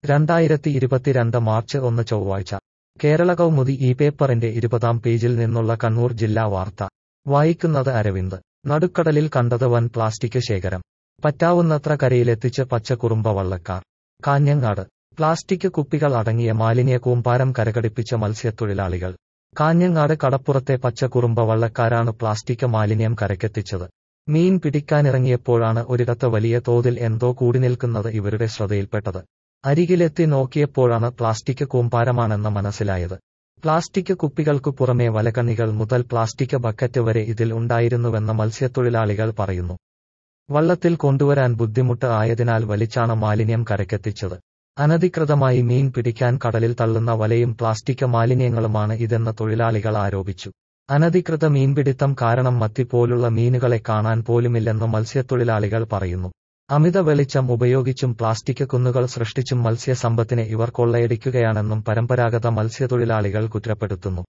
രണ്ടായിരത്തി ഇരുപത്തിരണ്ട് മാർച്ച് ഒന്ന് ചൊവ്വാഴ്ച കേരള കൗമുദി ഈ പേപ്പറിന്റെ ഇരുപതാം പേജിൽ നിന്നുള്ള കണ്ണൂർ ജില്ലാ വാർത്ത വായിക്കുന്നത് അരവിന്ദ് നടുക്കടലിൽ കണ്ടത് വൻ പ്ലാസ്റ്റിക് ശേഖരം പറ്റാവുന്നത്ര കരയിലെത്തിച്ച് പച്ചക്കുറുമ്പ വള്ളക്കാർ കാഞ്ഞങ്ങാട് പ്ലാസ്റ്റിക് കുപ്പികൾ അടങ്ങിയ മാലിന്യ കൂമ്പാരം കരകടിപ്പിച്ച മത്സ്യത്തൊഴിലാളികൾ കാഞ്ഞങ്ങാട് കടപ്പുറത്തെ പച്ചക്കുറുമ്പ വള്ളക്കാരാണ് പ്ലാസ്റ്റിക് മാലിന്യം കരക്കെത്തിച്ചത് മീൻ പിടിക്കാനിറങ്ങിയപ്പോഴാണ് ഒരിടത്ത് വലിയ തോതിൽ എന്തോ കൂടി നിൽക്കുന്നത് ഇവരുടെ ശ്രദ്ധയിൽപ്പെട്ടത് അരികിലെത്തി നോക്കിയപ്പോഴാണ് പ്ലാസ്റ്റിക് കൂമ്പാരമാണെന്ന് മനസ്സിലായത് പ്ലാസ്റ്റിക് കുപ്പികൾക്കു പുറമെ വലകണ്ണികൾ മുതൽ പ്ലാസ്റ്റിക് ബക്കറ്റ് വരെ ഇതിൽ ഉണ്ടായിരുന്നുവെന്ന് മത്സ്യത്തൊഴിലാളികൾ പറയുന്നു വള്ളത്തിൽ കൊണ്ടുവരാൻ ബുദ്ധിമുട്ട് ആയതിനാൽ വലിച്ചാണ് മാലിന്യം കരക്കെത്തിച്ചത് അനധികൃതമായി മീൻ പിടിക്കാൻ കടലിൽ തള്ളുന്ന വലയും പ്ലാസ്റ്റിക് മാലിന്യങ്ങളുമാണ് ഇതെന്ന് തൊഴിലാളികൾ ആരോപിച്ചു അനധികൃത മീൻപിടിത്തം കാരണം മത്തി പോലുള്ള മീനുകളെ കാണാൻ പോലുമില്ലെന്ന് മത്സ്യത്തൊഴിലാളികൾ പറയുന്നു അമിത വെളിച്ചം ഉപയോഗിച്ചും പ്ലാസ്റ്റിക് കുന്നുകൾ സൃഷ്ടിച്ചും മത്സ്യസമ്പത്തിനെ ഇവർ കൊള്ളയടിക്കുകയാണെന്നും പരമ്പരാഗത മത്സ്യത്തൊഴിലാളികൾ കുറ്റപ്പെടുത്തുന്നു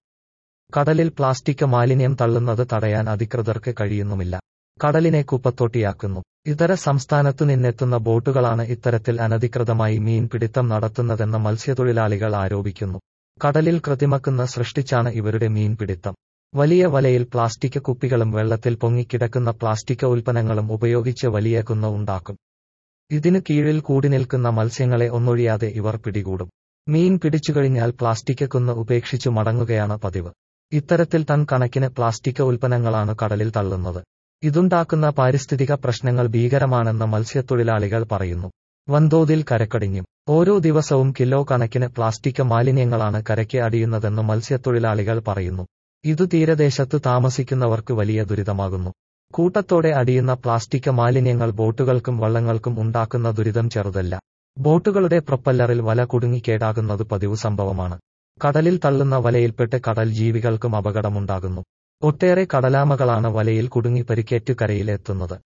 കടലിൽ പ്ലാസ്റ്റിക് മാലിന്യം തള്ളുന്നത് തടയാൻ അധികൃതർക്ക് കഴിയുന്നുമില്ല കടലിനെ കുപ്പത്തൊട്ടിയാക്കുന്നു ഇതര സംസ്ഥാനത്തു നിന്നെത്തുന്ന ബോട്ടുകളാണ് ഇത്തരത്തിൽ അനധികൃതമായി മീൻ പിടിത്തം നടത്തുന്നതെന്ന് മത്സ്യത്തൊഴിലാളികൾ ആരോപിക്കുന്നു കടലിൽ കൃതിമക്കുന്ന സൃഷ്ടിച്ചാണ് ഇവരുടെ മീൻ പിടിത്തം വലിയ വലയിൽ പ്ലാസ്റ്റിക് കുപ്പികളും വെള്ളത്തിൽ പൊങ്ങിക്കിടക്കുന്ന പ്ലാസ്റ്റിക് ഉൽപ്പന്നങ്ങളും ഉപയോഗിച്ച് വലിയ കുന്ന് ഉണ്ടാക്കും ഇതിനു കീഴിൽ കൂടി നിൽക്കുന്ന മത്സ്യങ്ങളെ ഒന്നൊഴിയാതെ ഇവർ പിടികൂടും മീൻ പിടിച്ചുകഴിഞ്ഞാൽ പ്ലാസ്റ്റിക് കുന്ന് ഉപേക്ഷിച്ചു മടങ്ങുകയാണ് പതിവ് ഇത്തരത്തിൽ ടൺ കണക്കിന് പ്ലാസ്റ്റിക് ഉൽപ്പന്നങ്ങളാണ് കടലിൽ തള്ളുന്നത് ഇതുണ്ടാക്കുന്ന പാരിസ്ഥിതിക പ്രശ്നങ്ങൾ ഭീകരമാണെന്ന് മത്സ്യത്തൊഴിലാളികൾ പറയുന്നു വൻതോതിൽ കരക്കടിഞ്ഞും ഓരോ ദിവസവും കിലോ കണക്കിന് പ്ലാസ്റ്റിക് മാലിന്യങ്ങളാണ് കരയ്ക്ക് അടിയുന്നതെന്ന് മത്സ്യത്തൊഴിലാളികൾ പറയുന്നു ഇതു തീരദേശത്ത് താമസിക്കുന്നവർക്ക് വലിയ ദുരിതമാകുന്നു കൂട്ടത്തോടെ അടിയുന്ന പ്ലാസ്റ്റിക് മാലിന്യങ്ങൾ ബോട്ടുകൾക്കും വള്ളങ്ങൾക്കും ഉണ്ടാക്കുന്ന ദുരിതം ചെറുതല്ല ബോട്ടുകളുടെ പ്രൊപ്പല്ലറിൽ വല കുടുങ്ങി കേടാകുന്നത് പതിവ് സംഭവമാണ് കടലിൽ തള്ളുന്ന വലയിൽപ്പെട്ട് കടൽ ജീവികൾക്കും അപകടമുണ്ടാകുന്നു ഒട്ടേറെ കടലാമകളാണ് വലയിൽ കുടുങ്ങി പരിക്കേറ്റു കരയിൽ എത്തുന്നത്